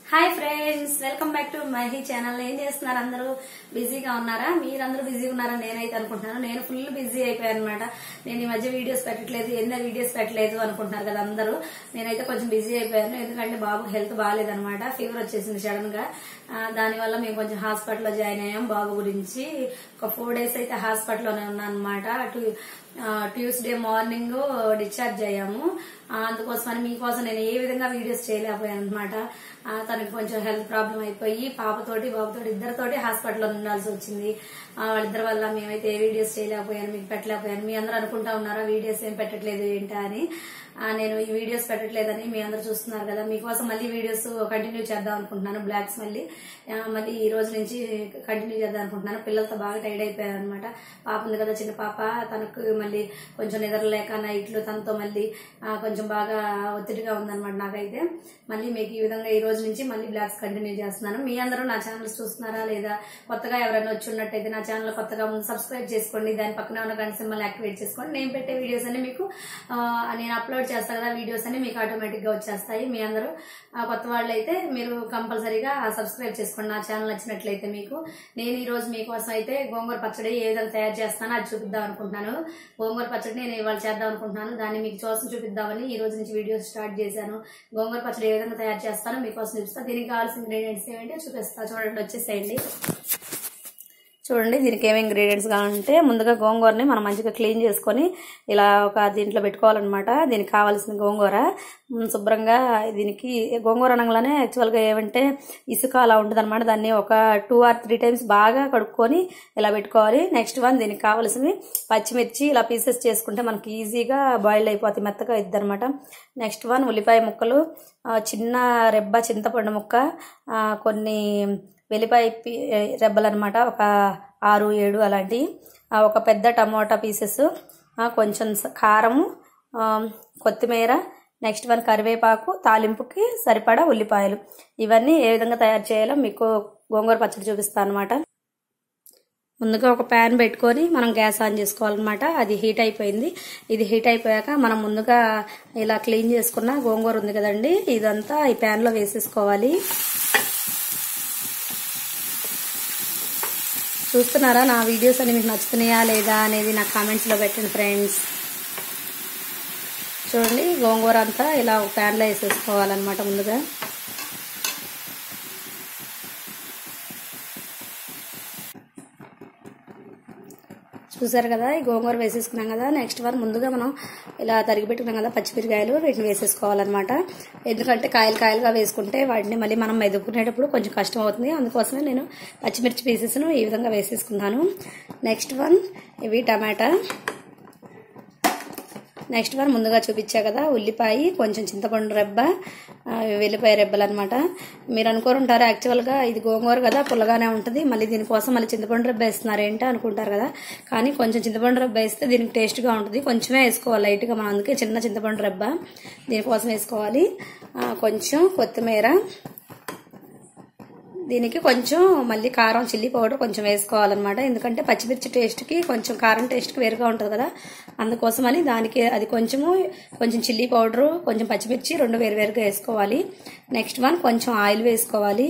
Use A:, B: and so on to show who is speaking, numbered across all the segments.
A: hi friends welcome back to Mahi channel ఏం చేస్తున్నారు అందరూ బిజీగా ఉన్నారా మీరందరూ బిజీగా ఉన్నారని నేనైతే అనుకుంటున్నాను నేను ఫుల్ బిజీ అయిపోయాను అనమాట నేను ఈ మధ్య వీడియోస్ పెట్టట్లేదు ఎన్నో వీడియోస్ పెట్టలేదు అనుకుంటున్నారు కదా అందరూ నేనైతే కొంచెం బిజీ అయిపోయాను ఎందుకంటే బాబు హెల్త్ బాగాలేదనమాట ఫీవర్ వచ్చేసింది సడన్ గా ఆ, దానివల్ల మేము కొంచెం హాస్పిటల్లో జాయిన్ అయ్యాం బాబు గురించి ఒక ఫోర్ డేస్ అయితే హాస్పిటల్లోనే ఉన్నాను అనమాట అటు ట్యూస్డే మార్నింగ్ డిశ్చార్జ్ అయ్యాము ఆ, అందుకోసమని మీకోసం నేను ఏ విధంగా వీడియోస్ చేయలేకపోయాను అనమాట తనకి కొంచెం హెల్త్ ప్రాబ్లం అయిపోయి పాపతోటి బాబుతోటి ఇద్దరితోటి హాస్పిటల్లో ఉండాల్సి వచ్చింది ఆ, వాళ్ళిద్దరి వల్ల మేమైతే ఏ వీడియోస్ చేయలేకపోయాను మీకు పెట్టలేకపోయాను మీ అందరూ అనుకుంటా ఉన్నారా వీడియోస్ ఏం పెట్టట్లేదు ఏంటా అని ఆ, నేను ఈ వీడియోస్ పెట్టట్లేదని మీ అందరూ చూస్తున్నారు కదా మీకోసం మళ్ళీ వీడియోస్ కంటిన్యూ చేద్దాం అనుకుంటున్నాను బ్లాగ్స్ మళ్ళీ ఆ, మళ్ళీ ఈ రోజు నుంచి కంటిన్యూ చేద్దాం అనుకుంటున్నాను పిల్లలతో బాగా టైర్డ్ అయిపోయాను అనమాట పాప ఉంది కదా చిన్న పాప తనకు మళ్ళీ కొంచెం నిద్రలేక నైట్లు తనతో మళ్ళీ ఆ, కొంచెం బాగా ఒత్తిడిగా ఉందన్నమాట నాకైతే మళ్ళీ మీకు ఈ విధంగా ఈ రోజు నుంచి మళ్ళీ బ్లాగ్స్ కంటిన్యూ చేస్తున్నాను మీ అందరూ నా ఛానల్స్ చూస్తున్నారా లేదా కొత్తగా ఎవరైనా వచ్చి ఉన్నట్టయితే నా ఛానల్ కొత్తగా ముందు సబ్స్క్రైబ్ చేసుకోండి దాని పక్కన ఉన్న గంట సింబల్ యాక్టివేట్ చేసుకోండి నేను పెట్టే వీడియోస్ అన్ని మీకు ఆ, నేను అప్లోడ్ చేస్తా కదా వీడియోస్ అన్ని మీకు ఆటోమేటిక్ గా వచ్చేస్తాయి మీ అందరూ ఆ, కొత్త వాళ్ళు అయితే మీరు కంపల్సరీగా సబ్స్క్రైబ్ చేసుకోండి నా ఛానల్ నచ్చినట్లయితే మీకు నేను ఈ రోజు మీకోసం అయితే గోంగూర పచ్చడి ఏ విధంగా తయారు చేస్తానో అది చూపిద్దాం అనుకుంటున్నాను గోంగూర పచ్చడి నేను ఇవాళ చేద్దాం అనుకుంటున్నాను దాన్ని మీకు చూసి చూపిద్దామని ఈ రోజు నుంచి వీడియోస్ స్టార్ట్ చేశాను గోంగూర పచ్చడి ఏ విధంగా తయారు చేస్తానో మీకోసం చూపిస్తా దీనికి కావాల్సిన ఇంగ్రీడియంట్స్ ఏమంటే చూపిస్తా చూడండి వచ్చేసేయండి చూడండి దీనికి ఏమేమి ఇంగ్రీడియంట్స్ కావాలంటే ముందుగా గోంగూరని మనం మంచిగా క్లీన్ చేసుకొని ఇలా ఒక దీంట్లో పెట్టుకోవాలన్నమాట దీనికి కావాల్సిన గోంగూర మ్, శుభ్రంగా దీనికి గోంగూర అనగానే యాక్చువల్గా ఏమంటే ఇసుక అలా ఉంటుంది అనమాట దాన్ని ఒక టూ ఆర్ త్రీ టైమ్స్ బాగా కడుక్కొని ఇలా పెట్టుకోవాలి నెక్స్ట్ వన్ దీనికి కావాల్సినవి పచ్చిమిర్చి ఇలా పీసెస్ చేసుకుంటే మనకి ఈజీగా బాయిల్ అయిపోతాయి మెత్తగా ఇద్ది అనమాట నెక్స్ట్ వన్ ఉల్లిపాయ ముక్కలు ఆ, చిన్న రెబ్బ చింతపండు ముక్క ఆ, కొన్ని వెల్లిపాయ పి- రెబ్బలు అనమాట ఒక ఆరు ఏడు అలాంటివి ఆ, ఒక పెద్ద టమోటా పీసెస్ ఆ, కొంచెం స- కారము ఆ, కొత్తిమీర నెక్స్ట్ వన్ కరివేపాకు తాలింపుకి సరిపడా ఉల్లిపాయలు ఇవన్నీ ఏ విధంగా తయారు చేయాలో మీకు గోంగూర పచ్చడి చూపిస్తాను అనమాట ముందుగా ఒక ప్యాన్ పెట్టుకొని మనం గ్యాస్ ఆన్ చేసుకోవాలన్నమాట అది హీట్ అయిపోయింది ఇది హీట్ అయిపోయాక మనం ముందుగా ఇలా క్లీన్ చేసుకున్న గోంగూర ఉంది కదండి ఇదంతా ఈ ప్యాన్లో వేసేసుకోవాలి చూస్తున్నారా నా వీడియోస్ అని మీకు నచ్చుతున్నాయా లేదా అనేది నా కామెంట్స్లో పెట్టండి ఫ్రెండ్స్ చూడండి గోంగూర అంతా ఇలా ఒక ప్యాన్లో వేసేసుకోవాలన్నమాట ముందుగా చూసారు కదా ఈ గోంగూర వేసేసుకున్నాం కదా నెక్స్ట్ వన్ ముందుగా మనం ఇలా తరిగి పెట్టుకున్నాం కదా పచ్చిమిరకాయలు వీటిని వేసేసుకోవాలన్నమాట ఎందుకంటే కాయలు కాయలుగా వేసుకుంటే వాటిని మళ్ళీ మనం మెదుపుకునేటప్పుడు కొంచెం కష్టం అవుతుంది అందుకోసమే నేను పచ్చిమిర్చి పీసెస్ను ఈ విధంగా వేసేసుకున్నాను నెక్స్ట్ వన్ ఇవి టమాటా నెక్స్ట్ వన్ ముందుగా చూపించా కదా ఉల్లిపాయ కొంచెం చింతపండు రెబ్బ ఆ, వెల్లిపాయ రెబ్బలు అనమాట మీరు అనుకోరుంటారు యాక్చువల్గా ఇది గోంగూర కదా పుల్లగానే ఉంటుంది మళ్ళీ దీనికోసం మళ్ళీ చింతపండు రెబ్బ వేస్తున్నారు ఏంటి అనుకుంటారు కదా కానీ కొంచెం చింతపండు రెబ్బ వేస్తే దీనికి టేస్ట్గా ఉంటుంది కొంచెమే వేసుకోవాలి లైట్గా మనం అందుకే చిన్న చింతపండు రెబ్బ దీనికోసం వేసుకోవాలి ఆ, కొంచెం కొత్తిమీర దీనికి కొంచెం మళ్ళీ కారం చిల్లీ పౌడర్ కొంచెం వేసుకోవాలన్నమాట ఎందుకంటే పచ్చిమిర్చి టేస్ట్కి కొంచెం కారం టేస్ట్కి వేరుగా ఉంటుంది కదా అందుకోసమని దానికి అది కొంచెము కొంచెం చిల్లీ పౌడరు కొంచెం పచ్చిమిర్చి రెండు వేరు వేరుగా వేసుకోవాలి నెక్స్ట్ వన్ కొంచెం ఆయిల్ వేసుకోవాలి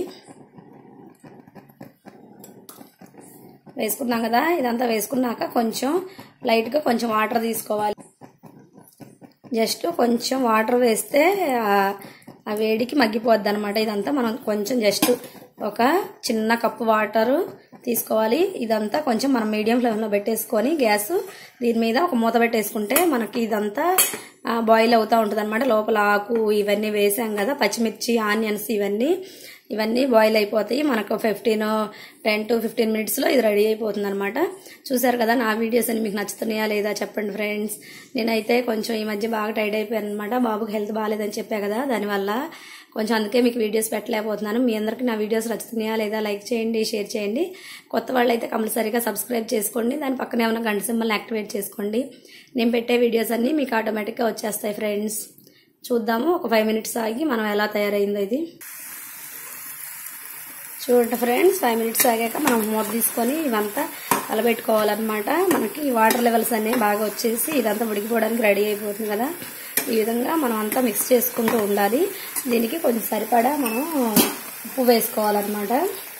A: వేసుకున్నాం కదా ఇదంతా వేసుకున్నాక కొంచెం లైట్గా కొంచెం వాటర్ తీసుకోవాలి జస్ట్ కొంచెం వాటర్ వేస్తే ఆ- ఆ వేడికి మగ్గిపోద్ది అనమాట ఇదంతా మనం కొంచెం జస్ట్ ఒక చిన్న కప్పు వాటర్ తీసుకోవాలి ఇదంతా కొంచెం మనం మీడియం ఫ్లేమ్లో పెట్టేసుకొని గ్యాస్ దీని మీద ఒక మూత పెట్టేసుకుంటే మనకి ఇదంతా బాయిల్ అవుతూ ఉంటుంది అనమాట లోపల ఆకు ఇవన్నీ వేసాం కదా పచ్చిమిర్చి ఆనియన్స్ ఇవన్నీ ఇవన్నీ బాయిల్ అయిపోతాయి మనకు ఫిఫ్టీన్ టెన్ టు ఫిఫ్టీన్ మినిట్స్లో ఇది రెడీ అయిపోతుంది అనమాట చూసారు కదా నా వీడియోస్ అని మీకు నచ్చుతున్నాయా లేదా చెప్పండి ఫ్రెండ్స్ నేనైతే కొంచెం ఈ మధ్య బాగా టైర్డ్ అయిపోయాను అనమాట బాబుకి హెల్త్ బాగాలేదని చెప్పా కదా దానివల్ల కొంచెం అందుకే మీకు వీడియోస్ పెట్టలేకపోతున్నాను మీ అందరికీ నా వీడియోస్ నచ్చుతున్నాయా లేదా లైక్ చేయండి షేర్ చేయండి కొత్త వాళ్ళు అయితే కంపల్సరీగా సబ్స్క్రైబ్ చేసుకోండి దాని పక్కనే ఉన్న గంట సింబల్ యాక్టివేట్ చేసుకోండి నేను పెట్టే వీడియోస్ అన్నీ మీకు ఆటోమేటిక్గా వచ్చేస్తాయి ఫ్రెండ్స్ చూద్దాము ఒక ఫైవ్ మినిట్స్ ఆగి మనం ఎలా తయారైందో ఇది చూడండి ఫ్రెండ్స్ ఫైవ్ మినిట్స్ ఆగాక మనం మూత తీసుకొని ఇవంతా కలబెట్టుకోవాలన్నమాట మనకి వాటర్ లెవెల్స్ అన్నీ బాగా వచ్చేసి ఇదంతా ఉడికిపోవడానికి రెడీ అయిపోతుంది కదా ఈ విధంగా మనం అంతా మిక్స్ చేసుకుంటూ ఉండాలి దీనికి కొంచెం సరిపడా మనం ఉప్పు వేసుకోవాలన్నమాట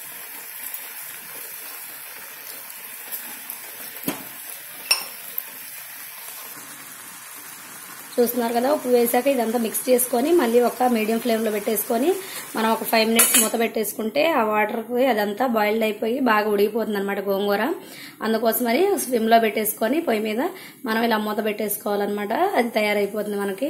A: చూస్తున్నారు కదా ఉప్పు వేసాక ఇదంతా మిక్స్ చేసుకొని మళ్ళీ ఒక మీడియం ఫ్లేమ్లో పెట్టేసుకొని మనం ఒక ఫైవ్ మినిట్స్ మూత పెట్టేసుకుంటే ఆ వాటర్కి అదంతా బాయిల్డ్ అయిపోయి బాగా ఉడిగిపోతుంది అనమాట గోంగూర అందుకోసమని స్విమ్లో పెట్టేసుకొని పొయ్యి మీద మనం ఇలా మూత పెట్టేసుకోవాలన్నమాట అది తయారైపోతుంది మనకి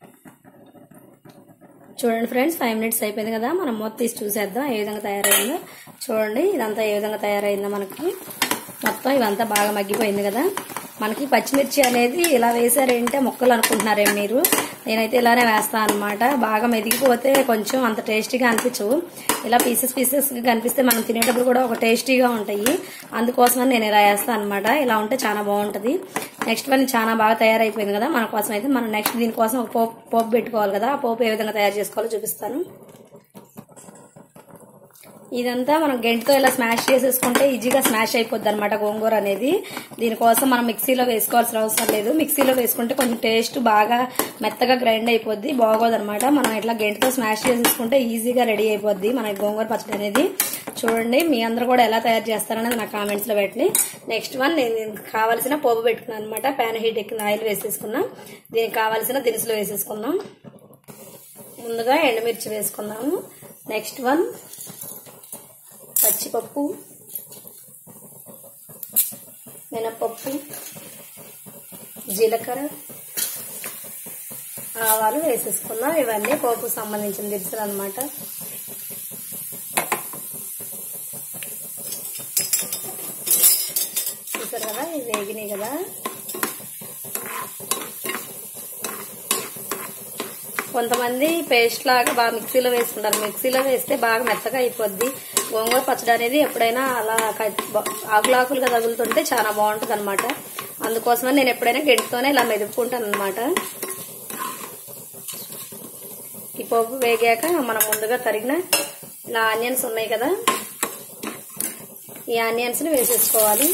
A: చూడండి ఫ్రెండ్స్ ఫైవ్ మినిట్స్ అయిపోయింది కదా మనం మూత తీసి చూసేద్దాం ఏ విధంగా తయారైందో చూడండి ఇదంతా ఏ విధంగా తయారైందో మనకి మొత్తం ఇదంతా బాగా మగ్గిపోయింది కదా మనకి పచ్చిమిర్చి అనేది ఇలా వేసారంటే ముక్కలు అనుకుంటున్నారేం మీరు నేనైతే ఇలానే వేస్తాను అనమాట బాగా మెదిగిపోతే కొంచెం అంత టేస్టీగా అనిపించవు ఇలా పీసెస్ పీసెస్ కనిపిస్తే మనం తినేటప్పుడు కూడా ఒక టేస్టీగా ఉంటాయి అందుకోసమని నేను ఇలా వేస్తాను అనమాట ఇలా ఉంటే చాలా బాగుంటుంది నెక్స్ట్ వన్ చాలా బాగా తయారైపోయింది కదా మన కోసం అయితే మనం నెక్స్ట్ దీనికోసం ఒక పోపు పోపు పెట్టుకోవాలి కదా ఆ పోపు ఏ విధంగా తయారు చేసుకోవాలో చూపిస్తాను ఇదంతా మనం గెంటితో ఇలా స్మాష్ చేసేసుకుంటే ఈజీగా స్మాష్ అయిపోద్ది అనమాట గోంగూర అనేది దీనికోసం మనం మిక్సీలో వేసుకోవాల్సిన అవసరం లేదు మిక్సీలో వేసుకుంటే కొంచెం టేస్ట్ బాగా మెత్తగా గ్రైండ్ అయిపోద్ది బాగోదు అనమాట మనం ఇట్లా గెంటితో స్మాష్ చేసేసుకుంటే ఈజీగా రెడీ అయిపోద్ది మన గోంగూర పచ్చడి అనేది చూడండి మీ అందరూ కూడా ఎలా తయారు చేస్తారనేది నా కామెంట్స్ లో పెట్టండి నెక్స్ట్ వన్ నేను దీనికి కావాల్సిన పోపు పెట్టుకున్నాను అనమాట ప్యాన్ హీట్ ఎక్కిన ఆయిల్ వేసేసుకున్నాం దీనికి కావాల్సిన దినుసులు వేసేసుకుందాం ముందుగా ఎండుమిర్చి వేసుకుందాము నెక్స్ట్ వన్ పచ్చిపప్పు మినపప్పు జీలకర్ర ఆవాలు వేసేసుకున్నాం ఇవన్నీ పోపు సంబంధించిన దినుసులు అనమాట చూసారు కదా ఇవి వేగినాయి కదా కొంతమంది పేస్ట్ లాగా బాగా మిక్సీలో వేసుకుంటారు మిక్సీలో వేస్తే బాగా మెత్తగా అయిపోద్ది గోంగూర పచ్చడి అనేది ఎప్పుడైనా అలా ఆకులాకులుగా తగులుతుంటే చాలా బాగుంటుంది అనమాట అందుకోసమని నేను ఎప్పుడైనా గెంటితోనే ఇలా మెదుపుకుంటాను అనమాట ఈ పోపు వేగాక మనం ముందుగా తరిగిన ఇలా ఆనియన్స్ ఉన్నాయి కదా ఈ ఆనియన్స్ ని వేసేసుకోవాలి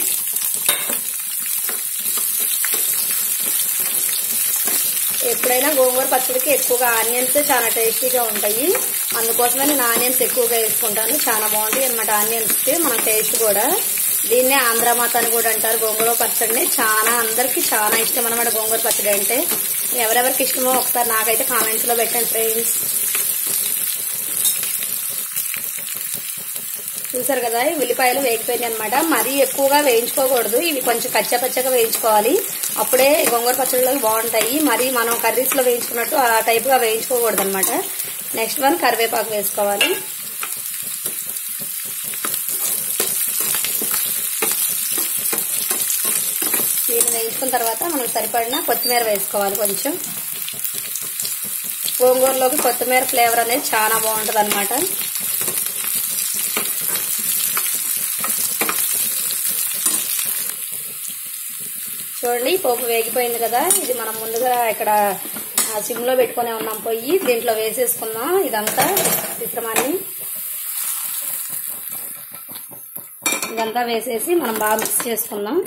A: ఎప్పుడైనా గోంగూర పచ్చడికి ఎక్కువగా ఆనియన్స్ చాలా టేస్టీగా ఉంటాయి అందుకోసమే నేను ఆనియన్స్ ఎక్కువగా వేసుకుంటాను చాలా బాగుంటాయి అనమాట ఆనియన్స్ కి మన టేస్ట్ కూడా దీన్నే ఆంధ్ర మాత అని కూడా అంటారు గోంగూర పచ్చడిని చాలా అందరికి చాలా ఇష్టం అనమాట గోంగూర పచ్చడి అంటే ఎవరెవరికి ఇష్టమో ఒకసారి నాకైతే కామెంట్స్ లో పెట్టండి ఫ్రెండ్స్ చూసారు కదా ఈ ఉల్లిపాయలు వేగిపోయినాయి అనమాట మరీ ఎక్కువగా వేయించుకోకూడదు ఇవి కొంచెం కచ్చపచ్చగా వేయించుకోవాలి అప్పుడే గోంగూర పచ్చడిలో బాగుంటాయి మరి మనం కర్రీస్ లో వేయించుకున్నట్టు ఆ టైప్ గా వేయించుకోకూడదు అనమాట నెక్స్ట్ వన్ కరివేపాకు వేసుకోవాలి దీన్ని వేయించుకున్న తర్వాత మనం సరిపడిన కొత్తిమీర వేసుకోవాలి కొంచెం గోంగూరలోకి కొత్తిమీర ఫ్లేవర్ అనేది చాలా బాగుంటుంది అనమాట చూడండి పోపు వేగిపోయింది కదా ఇది మనం ముందుగా ఇక్కడ సిమ్ లో పెట్టుకునే ఉన్నాం పొయ్యి దీంట్లో వేసేసుకుందాం ఇదంతా మిశ్రమాన్ని ఇదంతా వేసేసి మనం బాగా మిక్స్ చేసుకుందాం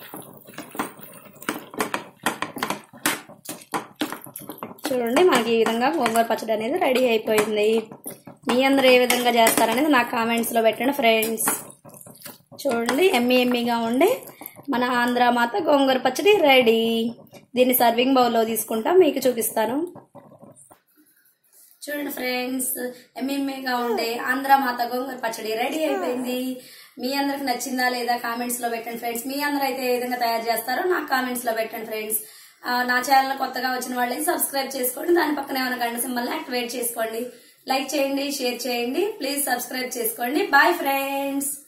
A: చూడండి మనకి ఈ విధంగా గోంగూర పచ్చడి అనేది రెడీ అయిపోయింది మీ అందరూ ఏ విధంగా చేస్తారనేది నాకు కామెంట్స్ లో పెట్టండి ఫ్రెండ్స్ చూడండి ఎమ్మి ఎమ్మిగా ఉండే మన ఆంధ్ర మాత గోంగూర పచ్చడి రెడీ దీన్ని సర్వింగ్ బౌల్లో తీసుకుంటా మీకు చూపిస్తాను చూడండి ఫ్రెండ్స్ ఎమ్మెమ్మెగా ఉండే ఆంధ్ర మాత గోంగూర పచ్చడి రెడీ అయిపోయింది మీ అందరికి నచ్చిందా లేదా కామెంట్స్ లో పెట్టండి ఫ్రెండ్స్ మీ అందరూ అయితే ఏ విధంగా తయారు చేస్తారో నాకు కామెంట్స్ లో పెట్టండి ఫ్రెండ్స్ ఆ, నా ఛానల్ కొత్తగా వచ్చిన వాళ్ళు సబ్స్క్రైబ్ చేసుకోండి దాని పక్కనే ఉన్న గంట సింబల్ యాక్టివేట్ చేసుకోండి లైక్ చేయండి షేర్ చేయండి ప్లీజ్ సబ్స్క్రైబ్ చేసుకోండి బాయ్ ఫ్రెండ్స్